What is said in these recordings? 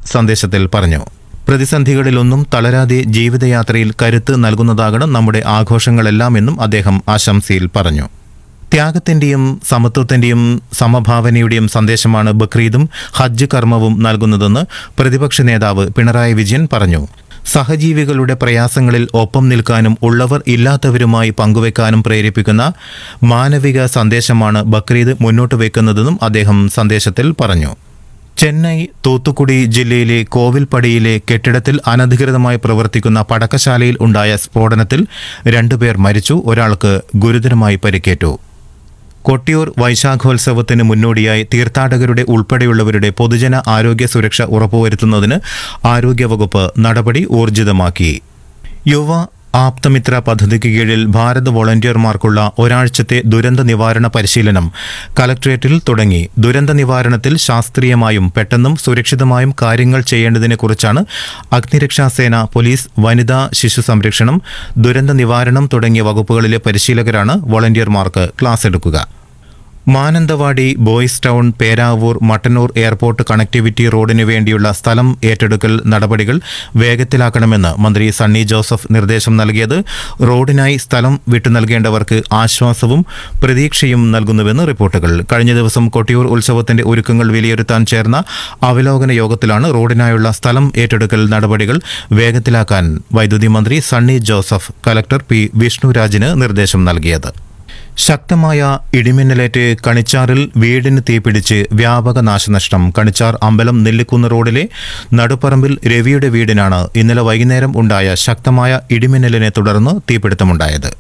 സന്ദേശത്തിൽ പറഞ്ഞു പ്രതിസന്ധികളിലൊന്നും തളരാതെ ജീവിതയാത്രയിൽ കരുത്ത് നൽകുന്നതാകണം നമ്മുടെ ആഘോഷങ്ങളെല്ലാം എന്നും അദ്ദേഹം ആശംസയിൽ പറഞ്ഞു ത്യാഗത്തിന്റെയും സമത്വത്തിന്റെയും സമഭാവനയുടെയും സന്ദേശമാണ് ബക്രീദും ഹജ്ജ് കർമ്മവും നൽകുന്നതെന്ന് പ്രതിപക്ഷ നേതാവ് പിണറായി വിജയൻ പറഞ്ഞു സഹജീവികളുടെ പ്രയാസങ്ങളിൽ ഒപ്പം നിൽക്കാനും ഉള്ളവർ ഇല്ലാത്തവരുമായി പങ്കുവെക്കാനും പ്രേരിപ്പിക്കുന്ന മാനവിക സന്ദേശമാണ് ബക്രീദ് മുന്നോട്ട് വയ്ക്കുന്നതെന്നും അദ്ദേഹം സന്ദേശത്തിൽ പറഞ്ഞു ചെന്നൈ തൂത്തുക്കുടി ജില്ലയിലെ കോവിൽപ്പടിയിലെ കെട്ടിടത്തിൽ അനധികൃതമായി പ്രവർത്തിക്കുന്ന പടക്കശാലയിൽ ഉണ്ടായ സ്ഫോടനത്തിൽ രണ്ടുപേർ മരിച്ചു ഒരാൾക്ക് ഗുരുതരമായി പരിക്കേറ്റു കൊട്ടിയൂർ വൈശാഖോത്സവത്തിന് മുന്നോടിയായി തീർത്ഥാടകരുടെ ഉൾപ്പെടെയുള്ളവരുടെ പൊതുജന ആരോഗ്യ സുരക്ഷ ഉറപ്പുവരുത്തുന്നതിന് ആരോഗ്യവകുപ്പ് നടപടി ഊർജിതമാക്കി യുവ ആപ്തമിത്ര പദ്ധതിക്ക് കീഴിൽ ഭാരത് വോളണ്ടിയർമാർക്കുള്ള ഒരാഴ്ചത്തെ ദുരന്ത നിവാരണ പരിശീലനം കലക്ട്രേറ്റിൽ തുടങ്ങി ദുരന്ത നിവാരണത്തിൽ ശാസ്ത്രീയമായും പെട്ടെന്നും സുരക്ഷിതമായും കാര്യങ്ങൾ ചെയ്യേണ്ടതിനെക്കുറിച്ചാണ് അഗ്നിരക്ഷാസേന പോലീസ് വനിതാ ശിശു സംരക്ഷണം ദുരന്ത നിവാരണം തുടങ്ങിയ വകുപ്പുകളിലെ പരിശീലകരാണ് വോളണ്ടിയർമാർക്ക് ക്ലാസ് എടുക്കുക Mananthavady boys town Peravoor Mattannur airport connectivity റോഡിനു വേണ്ടിയുള്ള സ്ഥലം ഏറ്റെടുക്കൽ നടപടികൾ വേഗത്തിലാക്കണമെന്ന് മന്ത്രി സണ്ണി ജോസഫ് നിർദ്ദേശം നൽകിയത് റോഡിനായി സ്ഥലം വിട്ടു നൽകേണ്ടവർക്ക് ആശ്വാസവും പ്രതീക്ഷയും നൽകുന്നുവെന്ന് റിപ്പോർട്ടുകൾ കഴിഞ്ഞ ദിവസം കൊട്ടിയൂർ ഉത്സവത്തിന്റെ ഒരുക്കങ്ങൾ വിലയിരുത്താൻ ചേർന്ന അവലോകന യോഗത്തിലാണ് റോഡിനായുള്ള സ്ഥലം ഏറ്റെടുക്കൽ നടപടികൾ വേഗത്തിലാക്കാൻ വൈദ്യുതി മന്ത്രി സണ്ണി ജോസഫ് കലക്ടർ പി വിഷ്ണുരാജിന് നിർദ്ദേശം നൽകിയത് ശക്തമായ ഇടിമിന്നലേറ്റ് കണിച്ചാറിൽ വീടിന് തീപിടിച്ച് വ്യാപക നാശനഷ്ടം കണിച്ചാർ അമ്പലം നെല്ലിക്കുന്ന് റോഡിലെ നടുപ്പറമ്പിൽ രവിയുടെ വീടിനാണ് ഇന്നലെ വൈകുന്നേരം ഉണ്ടായ ശക്തമായ ഇടിമിന്നലിനെ തുടർന്ന് തീപിടുത്തമുണ്ടായത്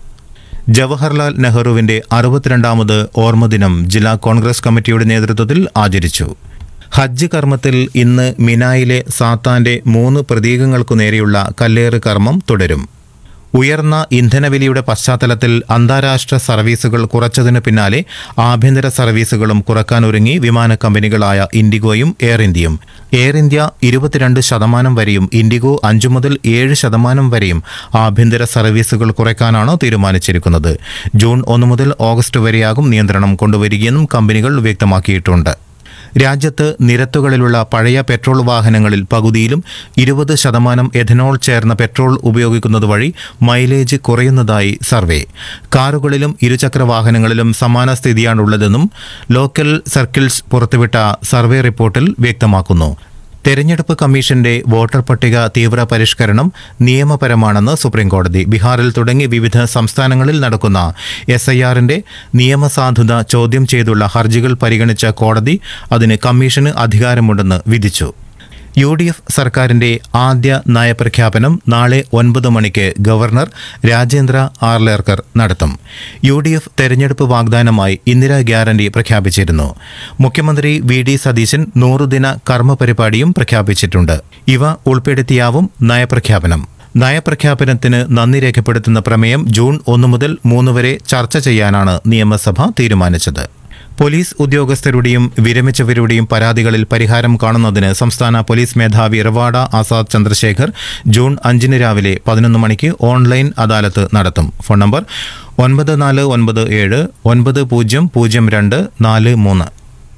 ജവഹർലാൽ നെഹ്റുവിന്റെ അറുപത്തിരണ്ടാമത് ഓർമ്മദിനം ജില്ലാ കോൺഗ്രസ് കമ്മിറ്റിയുടെ നേതൃത്വത്തിൽ ആചരിച്ചു ഹജ്ജ് കർമ്മത്തിൽ ഇന്ന് മിനായിലെ സാത്താന്റെ മൂന്ന് പ്രതീകങ്ങൾക്കു നേരെയുള്ള കല്ലേറ് കർമ്മം തുടരും ഉയർന്ന ഇന്ധനവിലയുടെ പശ്ചാത്തലത്തിൽ അന്താരാഷ്ട്ര സർവീസുകൾ കുറച്ചതിനു പിന്നാലെ ആഭ്യന്തര സർവീസുകളും കുറക്കാനൊരുങ്ങി വിമാന കമ്പനികളായ ഇൻഡിഗോയും എയർ ഇന്ത്യയും എയർ ഇന്ത്യ ഇരുപത്തിരണ്ട് ശതമാനം വരെയും ഇൻഡിഗോ അഞ്ചു മുതൽ ഏഴ് ശതമാനം വരെയും ആഭ്യന്തര സർവീസുകൾ കുറയ്ക്കാനാണ് തീരുമാനിച്ചിരിക്കുന്നത് ജൂൺ ഒന്ന് മുതൽ ഓഗസ്റ്റ് വരെയാകും നിയന്ത്രണം കൊണ്ടുവരികയെന്നും കമ്പനികൾ വ്യക്തമാക്കിയിട്ടുണ്ട് രാജ്യത്ത് നിരത്തുകളിലുള്ള പഴയ പെട്രോൾ വാഹനങ്ങളിൽ പകുതിയിലും ഇരുപത് ശതമാനം എഥനോൾ ചേർന്ന പെട്രോൾ ഉപയോഗിക്കുന്നത് വഴി മൈലേജ് കുറയുന്നതായി സർവേ കാറുകളിലും ഇരുചക്ര വാഹനങ്ങളിലും സമാന സ്ഥിതിയാണുള്ളതെന്നും ലോക്കൽ സർക്കിൾസ് പുറത്തുവിട്ട സർവേ റിപ്പോർട്ടിൽ വ്യക്തമാക്കുന്നു തെരഞ്ഞെടുപ്പ് കമ്മീഷന്റെ വോട്ടർ പട്ടിക തീവ്ര പരിഷ്കരണം നിയമപരമാണെന്ന് സുപ്രീംകോടതി ബീഹാറിൽ തുടങ്ങി വിവിധ സംസ്ഥാനങ്ങളിൽ നടക്കുന്ന എസ് ഐ ആറിന്റെ നിയമസാധുത ചോദ്യം ചെയ്തുള്ള ഹർജികൾ പരിഗണിച്ച കോടതി അതിന് കമ്മീഷന് അധികാരമുണ്ടെന്ന് വിധിച്ചു യു ഡി എഫ് സർക്കാരിന്റെ ആദ്യ നയപ്രഖ്യാപനം നാളെ ഒൻപത് മണിക്ക് ഗവർണർ രാജേന്ദ്ര ആർലേർക്കർ നടത്തും യു ഡി എഫ് തെരഞ്ഞെടുപ്പ് വാഗ്ദാനമായി ഇന്ദിരാ ഗ്യാരണ്ടി പ്രഖ്യാപിച്ചിരുന്നു മുഖ്യമന്ത്രി വി ഡി സതീശൻ നൂറുദിന കർമ്മ പരിപാടിയും പ്രഖ്യാപിച്ചിട്ടുണ്ട് ഇവ ഉൾപ്പെടുത്തിയാവും നയപ്രഖ്യാപനം നയപ്രഖ്യാപനത്തിന് നന്ദി രേഖപ്പെടുത്തുന്ന പ്രമേയം ജൂൺ ഒന്ന് മുതൽ മൂന്ന് വരെ ചർച്ച ചെയ്യാനാണ് നിയമസഭ തീരുമാനിച്ചത് പോലീസ് ഉദ്യോഗസ്ഥരുടെയും വിരമിച്ചവരുടെയും പരാതികളിൽ പരിഹാരം കാണുന്നതിന് സംസ്ഥാന പോലീസ് മേധാവി റവാഡ ആസാദ് ചന്ദ്രശേഖർ ജൂൺ അഞ്ചിന് രാവിലെ പതിനൊന്ന് മണിക്ക് ഓൺലൈൻ അദാലത്ത് നടത്തും ഫോൺ നമ്പർ ഒൻപത് നാല് ഒൻപത് ഏഴ് ഒൻപത് പൂജ്യം പൂജ്യം രണ്ട് നാല് മൂന്ന്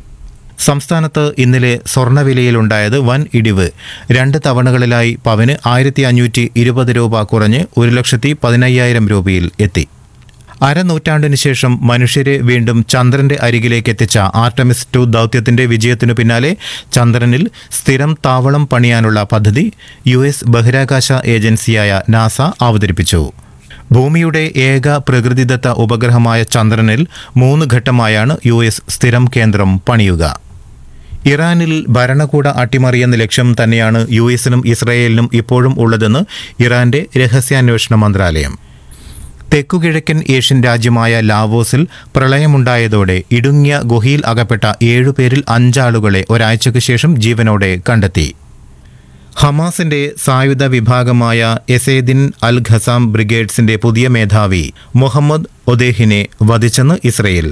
സംസ്ഥാനത്ത് ഇന്നലെ സ്വർണ്ണവിലയിലുണ്ടായത് വൻ ഇടിവ് രണ്ട് തവണകളിലായി പവന് ആയിരത്തി അഞ്ഞൂറ്റി ഇരുപത് രൂപ കുറഞ്ഞ് ഒരു ലക്ഷത്തി പതിനയ്യായിരം രൂപയിൽ എത്തി അരനൂറ്റാണ്ടിന് ശേഷം മനുഷ്യരെ വീണ്ടും ചന്ദ്രന്റെ അരികിലേക്ക് എത്തിച്ച ആർട്ടമിസ് ടു ദൗത്യത്തിന്റെ വിജയത്തിനു പിന്നാലെ ചന്ദ്രനിൽ സ്ഥിരം താവളം പണിയാനുള്ള പദ്ധതി യു എസ് ബഹിരാകാശ ഏജൻസിയായ നാസ അവതരിപ്പിച്ചു ഭൂമിയുടെ ഏക പ്രകൃതിദത്ത ഉപഗ്രഹമായ ചന്ദ്രനിൽ മൂന്ന് ഘട്ടമായാണ് യു എസ് സ്ഥിരം കേന്ദ്രം പണിയുക ഇറാനിൽ ഭരണകൂട അട്ടിമറിയെന്ന ലക്ഷ്യം തന്നെയാണ് യു എസിനും ഇസ്രയേലിനും ഇപ്പോഴും ഉള്ളതെന്ന് ഇറാന്റെ രഹസ്യാന്വേഷണ മന്ത്രാലയം തെക്കുകിഴക്കൻ ഏഷ്യൻ രാജ്യമായ ലാവോസിൽ പ്രളയമുണ്ടായതോടെ ഇടുങ്ങിയ ഗുഹയിൽ അകപ്പെട്ട ഏഴുപേരിൽ അഞ്ചാളുകളെ ഒരാഴ്ചയ്ക്ക് ശേഷം ജീവനോടെ കണ്ടെത്തി ഹമാസിന്റെ സായുധ വിഭാഗമായ എസേദിൻ അൽ ഖസാം ബ്രിഗേഡ്സിന്റെ പുതിയ മേധാവി മുഹമ്മദ് ഒദേഹിനെ വധിച്ചെന്ന് Israel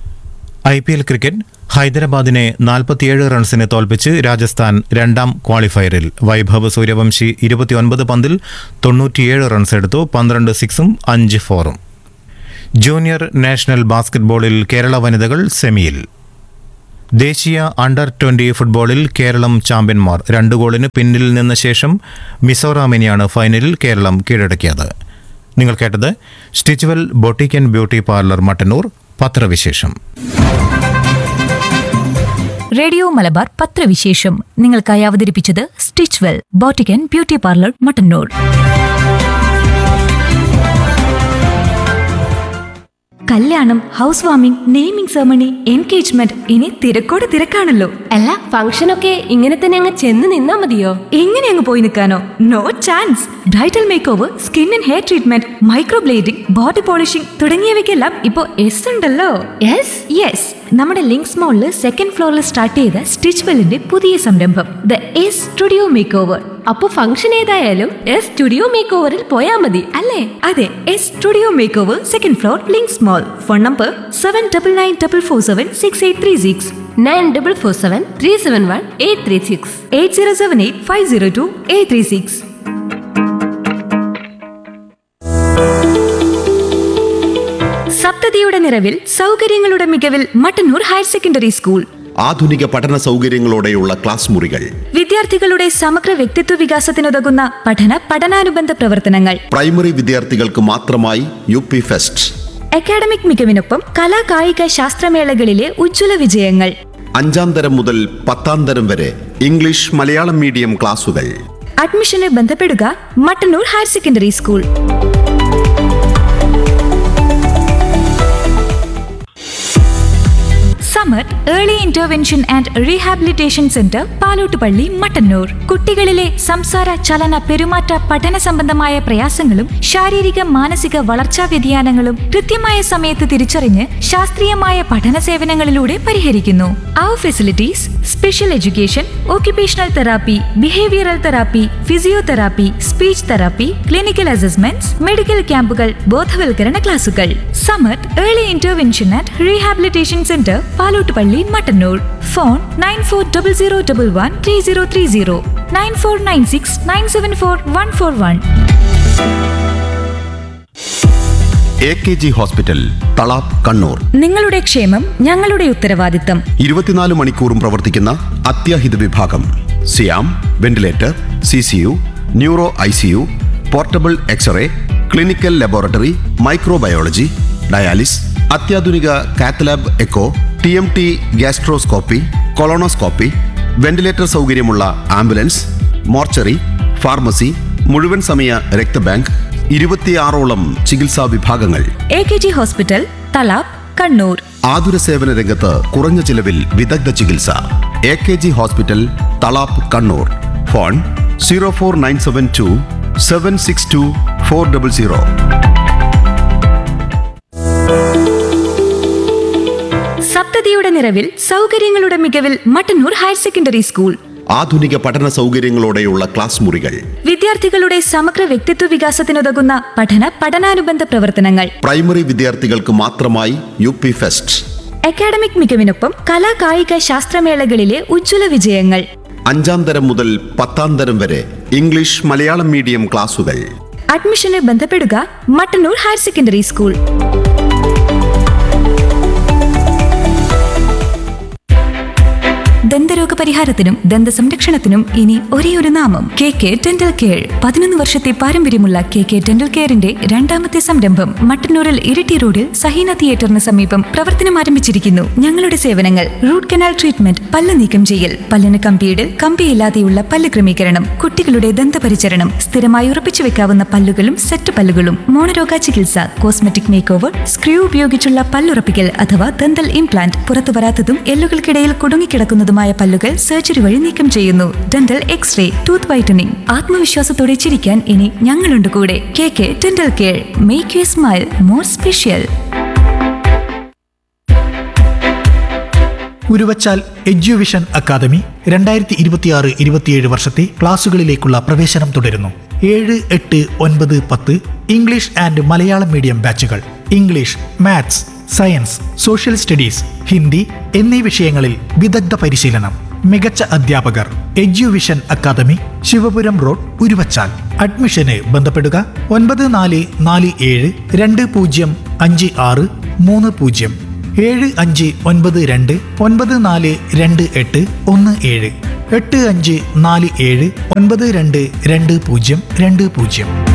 I P L cricket ഹൈദരാബാദിനെ നാൽപ്പത്തിയേഴ് റൺസിന് തോൽപ്പിച്ച് രാജസ്ഥാൻ രണ്ടാം ക്വാളിഫയറിൽ വൈഭവ് സൂര്യവംശി ഇരുപത്തിയൊൻപത് പന്തിൽ തൊണ്ണൂറ്റിയേഴ് റൺസ് എടുത്തു പന്ത്രണ്ട് സിക്സും അഞ്ച് ഫോറും ജൂനിയർ നാഷണൽ ബാസ്കറ്റ്ബോളിൽ കേരള വനിതകൾ സെമിയിൽ ദേശീയ അണ്ടർ ട്വന്റി ഫുട്ബോളിൽ കേരളം ചാമ്പ്യന്മാർ രണ്ട് ഗോളിന് പിന്നിൽ നിന്ന ശേഷം മിസോറാമിനെയാണ് ഫൈനലിൽ കേരളം കീഴടക്കിയത് നിങ്ങൾ കേട്ടത് Stitchwell boutique and beauty parlour Mattannur പത്രവിശേഷം റേഡിയോ മലബാർ പത്രവിശേഷം നിങ്ങൾക്കായി അവതരിപ്പിച്ചത് Stitchwell boutique and beauty parlour Mattannur കല്യാണം house warming naming ceremony engagement ഇനി തിരക്കോട് തിരക്കാണല്ലോ അല്ല ഫംഗ്ഷനൊക്കെ ഇങ്ങനെ തന്നെ അങ്ങ് ചെന്ന് നിന്നാ മതിയോ എങ്ങനെ അങ്ങ് പോയി നിൽക്കാനോ no chance bridal make over skin and hair treatment microblading body polishing തുടങ്ങിയവയ്ക്കെല്ലാം ഇപ്പോൾ എസ് ഉണ്ടല്ലോ യെസ് യെസ് നമ്മുടെ ലിങ്ക്സ് മോളിൽ സെക്കൻഡ് ഫ്ലോറിൽ സ്റ്റാർട്ട് ചെയ്ത സ്റ്റിച്ച് വെല്ലിന്റെ പുതിയ സംരംഭം the S studio make over അപ്പൊ ഫംഗ്ഷൻ ഏതായാലും എസ് സ്റ്റുഡിയോ മേക്ക് ഓവറിൽ പോയാ മതി അല്ലേ അതെ S studio make over second floor Links mall phone number seven double nine double four seven six eight three six nine double four seven three seven one eight three six eight zero seven eight five zero two eight three six സപ്തതിയുടെ നിറവിൽ സൗകര്യങ്ങളുടെ മികവിൽ Mattannur higher secondary school ആധുനിക പഠന സൗകര്യങ്ങളോടെയുള്ള class മുറികൾ വിദ്യാർത്ഥികളുടെ സമഗ്ര വ്യക്തിത്വ വികാസത്തിനുതകുന്ന പഠന പഠനാനുബന്ധ പ്രവർത്തനങ്ങൾ പ്രൈമറി വിദ്യാർത്ഥികൾക്ക് മാത്രമായി യു പി ഫെസ്റ്റ് അക്കാഡമിക് മികവിനൊപ്പം കലാ കായിക ശാസ്ത്രമേളകളിലെ ഉജ്ജ്വല വിജയങ്ങൾ അഞ്ചാം തരം മുതൽ പത്താം തരം വരെ ഇംഗ്ലീഷ് മലയാളം മീഡിയം ക്ലാസുകൾ അഡ്മിഷന് ബന്ധപ്പെടുക Mattannur higher secondary school Samar early intervention and rehabilitation centre Palottupalli Mattannur കുട്ടികളിലെ സംസാര ചലന പെരുമാറ്റ പഠന സംബന്ധമായ പ്രയാസങ്ങളും ശാരീരിക മാനസിക വളർച്ചാ വ്യതിയാനങ്ങളും കൃത്യമായ സമയത്ത് തിരിച്ചറിഞ്ഞ് ശാസ്ത്രീയമായ പഠന സേവനങ്ങളിലൂടെ പരിഹരിക്കുന്നു അവർ facilities special education occupational therapy behavioural therapy physiotherapy speech therapy clinical assessments medical ക്യാമ്പുകൾ ബോധവൽക്കരണ ക്ലാസുകൾ Samath early intervention and rehabilitation centre Palottupalli Mattannur phone nine four double zero double one three zero three zero nine four nine six nine seven four one four one A K G hospital Thalap Kannur നിങ്ങളുടെ ക്ഷേമം ഞങ്ങളുടെ ഉത്തരവാദിത്തം ഇരുപത്തിനാല് മണിക്കൂറും പ്രവർത്തിക്കുന്ന അത്യാഹിത വിഭാഗം സിയാം ventilator C C U neuro I C U portable X-ray clinical laboratory microbiology dialysis അത്യാധുനിക cath lab echo T M T gastroscopy colonoscopy ventilator സൗകര്യമുള്ള ആംബുലൻസ് മോർച്ചറി ഫാർമസി മുഴുവൻ സമയ രക്തബാങ്ക് ഇരുപത്തിയാറോളം ചികിത്സാ വിഭാഗങ്ങൾ A K G hospital Thalap Kannur ആതുര സേവന രംഗത്ത് കുറഞ്ഞ ചിലവിൽ വിദഗ്ധ ചികിത്സ A K G hospital Thalap Kannur phone zero four nine seven two seven six two four double zero സപ്തതിയുടെ നിറവിൽ സൗകര്യങ്ങളുടെ മികവിൽ മട്ടന്നൂർ ഹയർ സെക്കൻഡറി സ്കൂൾ ആധുനിക പഠന സൗകര്യങ്ങളോടെയുള്ള ക്ലാസ് മുറികൾ വിദ്യാർത്ഥികളുടെ സമഗ്ര വ്യക്തിത്വ വികാസത്തിനുതകുന്ന പഠന പഠനാനുബന്ധ പ്രവർത്തനങ്ങൾ പ്രൈമറി വിദ്യാർത്ഥികൾക്ക് മാത്രമായി യു പി ഫെസ്റ്റ് അക്കാഡമിക് മികവിനൊപ്പം കലാ കായിക ശാസ്ത്രമേളകളിലെ ഉജ്ജ്വല വിജയങ്ങൾ അഞ്ചാം തരം മുതൽ പത്താം തരം വരെ ഇംഗ്ലീഷ് മലയാളം മീഡിയം ക്ലാസുകൾ അഡ്മിഷന് ബന്ധപ്പെടുക മട്ടന്നൂർ ഹയർ സെക്കൻഡറി സ്കൂൾ ദന്തരോഗ പരിഹാരത്തിനും ദന്ത സംരക്ഷണത്തിനും ഇനി ഒരേ ഒരു നാമം കെ കെ ഡെന്റൽ കെയർ പതിനൊന്ന് വർഷത്തെ പാരമ്പര്യമുള്ള കെ കെ ഡെന്റൽ കെയറിന്റെ രണ്ടാമത്തെ സംരംഭം മട്ടന്നൂരിൽ ഇരിട്ടി റോഡിൽ സഹീന തിയേറ്ററിന് സമീപം പ്രവർത്തനം ആരംഭിച്ചിരിക്കുന്നു ഞങ്ങളുടെ സേവനങ്ങൾ റൂട്ട് കനാൽ ട്രീറ്റ്മെന്റ് പല്ല് നീക്കം ചെയ്യൽ പല്ലിന് കമ്പിയിടൽ കമ്പിയില്ലാതെയുള്ള പല്ല് ക്രമീകരണം കുട്ടികളുടെ ദന്തപരിചരണം സ്ഥിരമായി ഉറപ്പിച്ചു വെക്കാവുന്ന പല്ലുകളും സെറ്റ് പല്ലുകളും മോണരോഗ ചികിത്സ കോസ്മെറ്റിക് മേക്ക് ഓവർ സ്ക്രൂ ഉപയോഗിച്ചുള്ള പല്ലുറപ്പിക്കൽ അഥവാ ദന്തൽ ഇംപ്ലാന്റ് പുറത്തു വരാത്തതും എല്ലുകൾക്കിടയിൽ കുടുങ്ങിക്കിടക്കുന്നതുമായ പല്ലുകൾ സർജറി വഴി നീക്കം ചെയ്യുന്നു ഡെന്റൽ എക്സ്റേ ടൂത്ത് വൈറ്റനിങ് ആത്മവിശ്വാസത്തോടെ ചിരിക്കാൻ ഇനി ഞങ്ങളുണ്ട് കൂടെ K K dental care make you smile more special Uruvachal Eduvision academy രണ്ടായിരത്തി ഇരുപത്തിയാറ് ഇരുപത്തിയേഴ് വർഷത്തെ ക്ലാസുകളിലേക്കുള്ള പ്രവേശനം തുടരുന്നു ഏഴ് എട്ട് ഒൻപത് പത്ത് ഇംഗ്ലീഷ് ആൻഡ് മലയാളം മീഡിയം ബാച്ചുകൾ English maths science social studies Hindi എന്നീ വിഷയങ്ങളിൽ വിദഗ്ധ പരിശീലനം മികച്ച അധ്യാപകർ Eduvision academy Shivapuram road Uruvachal അഡ്മിഷന് ബന്ധപ്പെടുക ഒൻപത് നാല് നാല് ഏഴ് രണ്ട് പൂജ്യം അഞ്ച് ആറ് മൂന്ന് പൂജ്യം ഏഴ് അഞ്ച് ഒൻപത് രണ്ട് ഒൻപത് നാല് രണ്ട് എട്ട് ഒന്ന് ഏഴ് എട്ട് അഞ്ച് നാല് ഏഴ് ഒൻപത് രണ്ട് രണ്ട് പൂജ്യം രണ്ട് പൂജ്യം